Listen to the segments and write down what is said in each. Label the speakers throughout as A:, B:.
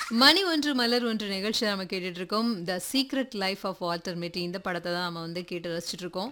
A: மணி ஒன்று மலர் ஒன்று நிகழ்ச்சி நம்ம கேட்டுட்டு இருக்கோம் the secret life of Walter Mitty இந்த படத்தை தான் நம்ம வந்து கேட்டு ரசிச்சுட்டு இருக்கோம்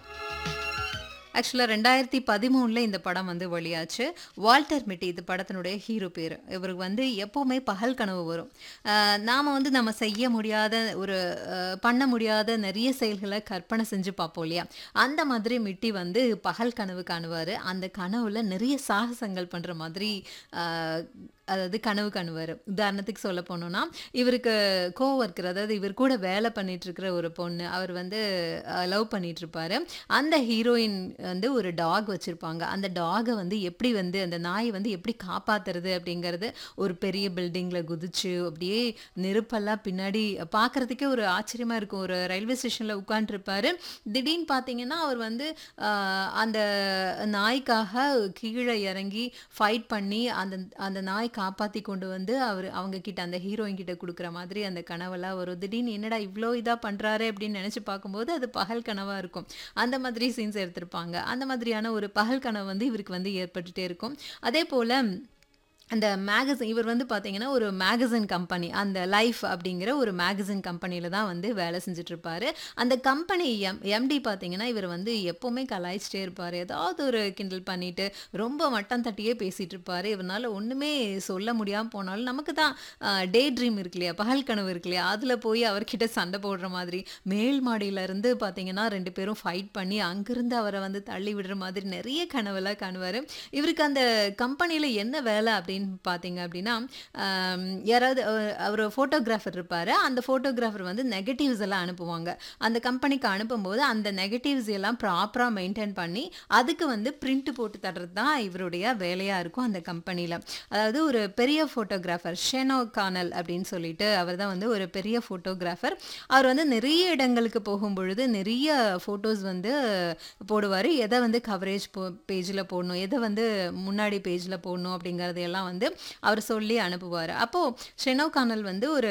A: ஆக்சுவலாக ரெண்டாயிரத்தி பதிமூணில் இந்த படம் வந்து வெளியாச்சு வால்டர் மிட்டி இது படத்தினுடைய ஹீரோ பேர் இவருக்கு வந்து எப்போவுமே பகல் கனவு வரும் நாம் வந்து நம்ம செய்ய முடியாத ஒரு அஹ், பண்ண முடியாத நிறைய செயல்களை கற்பனை செஞ்சு பார்ப்போம் இல்லையா அந்த மாதிரி மிட்டி வந்து பகல் கனவு காணுவார் அந்த கனவுல நிறைய சாகசங்கள் பண்ணுற மாதிரி அஹ், அதாவது கனவு காணுவார் உதாரணத்துக்கு சொல்ல போனோம்னா இவருக்கு கோவர்க்கர் அதாவது இவர் கூட வேலை பண்ணிட்டு இருக்கிற ஒரு பொண்ணு அவர் வந்து லவ் பண்ணிட்டு இருப்பாரு அந்த ஹீரோயின் வந்து ஒரு டாக் வச்சிருப்பாங்க அந்த டாகை வந்து எப்படி வந்து அந்த நாயை வந்து எப்படி காப்பாத்துறது அப்படிங்கிறது ஒரு பெரிய பில்டிங்ல குதிச்சு அப்படியே நெருப்பெல்லாம் பின்னாடி பார்க்கறதுக்கே ஒரு ஆச்சரியமா இருக்கும் ஒரு ரயில்வே ஸ்டேஷன்ல உட்காந்துருப்பாரு திடீர்னு பார்த்தீங்கன்னா அவர் வந்து ஆஹ், அந்த நாய்க்காக கீழே இறங்கி ஃபைட் பண்ணி அந்த அந்த நாய் காப்பாற்றி கொண்டு வந்து அவர் அவங்க கிட்ட அந்த ஹீரோயின் கிட்ட கொடுக்குற மாதிரி அந்த கனவெல்லாம் வரும் திடீர்னு என்னடா இவ்வளோ இதாக பண்ணுறாரு அப்படின்னு நினச்சி பார்க்கும்போது அது பகல் கனவாக இருக்கும் அந்த மாதிரி சீன்ஸ் எடுத்திருப்பாங்க அந்த மாதிரியான ஒரு பகல் கனவு வந்து இவருக்கு வந்து ஏற்பட்டுட்டே இருக்கும் அதே போல் அந்த மேகசின் இவர் வந்து பார்த்தீங்கன்னா ஒரு மேகசின் கம்பெனி அந்த லைஃப் அப்படிங்கிற ஒரு மேகசின் கம்பெனியில் தான் வந்து வேலை செஞ்சுட்டு இருப்பாரு அந்த கம்பெனி எம் எம்டி பார்த்தீங்கன்னா இவர் வந்து எப்போவுமே கலாய்ச்சிட்டே இருப்பார் ஏதாவது ஒரு கிண்டல் பண்ணிட்டு ரொம்ப மட்டம் தட்டியே பேசிகிட்டு இருப்பார் இவரால் ஒன்றுமே சொல்ல முடியாமல் போனாலும் நமக்கு தான் டே ட்ரீம் இருக்கு இல்லையா பகல் கனவு இருக்கு இல்லையா அதில் போய் அவர்கிட்ட சண்டை போடுற மாதிரி மேல் மாடியில இருந்து பார்த்தீங்கன்னா ரெண்டு பேரும் ஃபைட் பண்ணி அங்கிருந்து அவரை வந்து தள்ளி விடுற மாதிரி நிறைய கனவெல்லாம் காணுவார் இவருக்கு அந்த கம்பெனியில் என்ன வேலை அப்படின்னு பார்த்தீங்க அப்படின்னா ஆம், யாராவது அவர் ஃபோட்டோகிராஃபர் இருப்பார் அந்த ஃபோட்டோகிராஃபர் வந்து நெகட்டிவ்ஸ் எல்லாம் அனுப்புவாங்க அந்த கம்பெனிக்கு அனுப்பும்போது அந்த நெகட்டிவ்ஸ் எல்லாம் ப்ராப்பராக மெயின்டைன் பண்ணி அதுக்கு வந்து பிரிண்ட் போட்டு தர்றது தான் இவருடைய வேலையாக இருக்கும் அந்த கம்பெனியில் அதாவது ஒரு பெரிய ஃபோட்டோகிராஃபர் ஷெனோ கானல் அப்படின்னு சொல்லிட்டு அவர் தான் வந்து ஒரு பெரிய ஃபோட்டோகிராஃபர் அவர் வந்து நிறைய இடங்களுக்கு போகும் பொழுது நிறைய ஃபோட்டோஸ் வந்து போடுவார் எதை வந்து கவரேஜ் போ பேஜில் போடணும் எதை வந்து முன்னாடி பேஜில் போடணும் அப்படிங்கிறதையெல்லாம் வந்து அவர் சொல்லி அனுப்புவார் அப்போது ஷெனோ கானல் வந்து ஒரு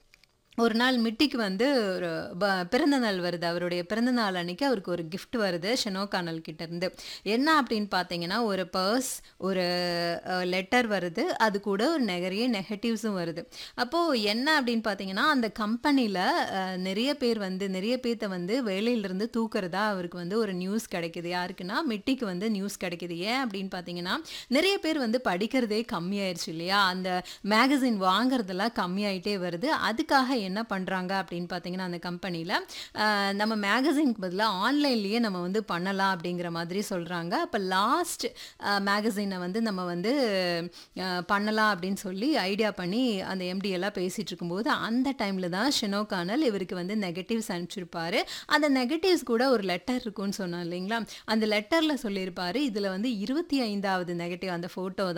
A: ஒரு நாள் மிட்டிக்கு வந்து ஒரு ப- பிறந்த நாள் வருது அவருடைய பிறந்த நாள் அன்னைக்கு அவருக்கு ஒரு gift வருது ஷெனோ கானல் கிட்ட இருந்து என்ன அப்படின்னு பார்த்தீங்கன்னா ஒரு பர்ஸ் ஒரு லெட்டர் வருது அது கூட ஒரு நிறைய நெகட்டிவ்ஸும் வருது அப்போது என்ன அப்படின்னு பார்த்தீங்கன்னா அந்த கம்பெனியில் நிறைய பேர் வந்து நிறைய பேர்த்த வந்து வேலையிலிருந்து தூக்குறதா அவருக்கு வந்து ஒரு நியூஸ் கிடைக்குது யாருக்குன்னா மிட்டிக்கு வந்து நியூஸ் கிடைக்குது ஏன் அப்படின்னு பார்த்தீங்கன்னா நிறைய பேர் வந்து படிக்கிறதே கம்மியாயிருச்சு இல்லையா அந்த மேகசின் வாங்குறதெல்லாம் கம்மியாயிட்டே வருது அதுக்காக என்ன பண்ணுறாங்க அப்படின்னு பார்த்தீங்கன்னா அந்த கம்பெனியில் நம்ம மேகசின்க்கு பதிலாக ஆன்லைன்லேயே நம்ம வந்து பண்ணலாம் அப்படிங்கிற மாதிரி சொல்கிறாங்க அப்போ லாஸ்ட் மேகசினை வந்து நம்ம வந்து அஹ், பண்ணலாம் அப்படின்னு சொல்லி ஐடியா பண்ணி அந்த எம்டி எல்லாம் பேசிகிட்டு இருக்கும்போது அந்த டைமில் தான் ஷினோ கானல் இவருக்கு வந்து நெகட்டிவ்ஸ் அனுப்பிச்சிருப்பாரு அந்த நெகட்டிவ்ஸ் கூட ஒரு லெட்டர் இருக்குன்னு சொன்னோம் இல்லைங்களா அந்த லெட்டரில் சொல்லியிருப்பாரு இதில் வந்து இருபத்தி ஐந்தாவது நெகட்டிவ் அந்த ஃபோட்டோ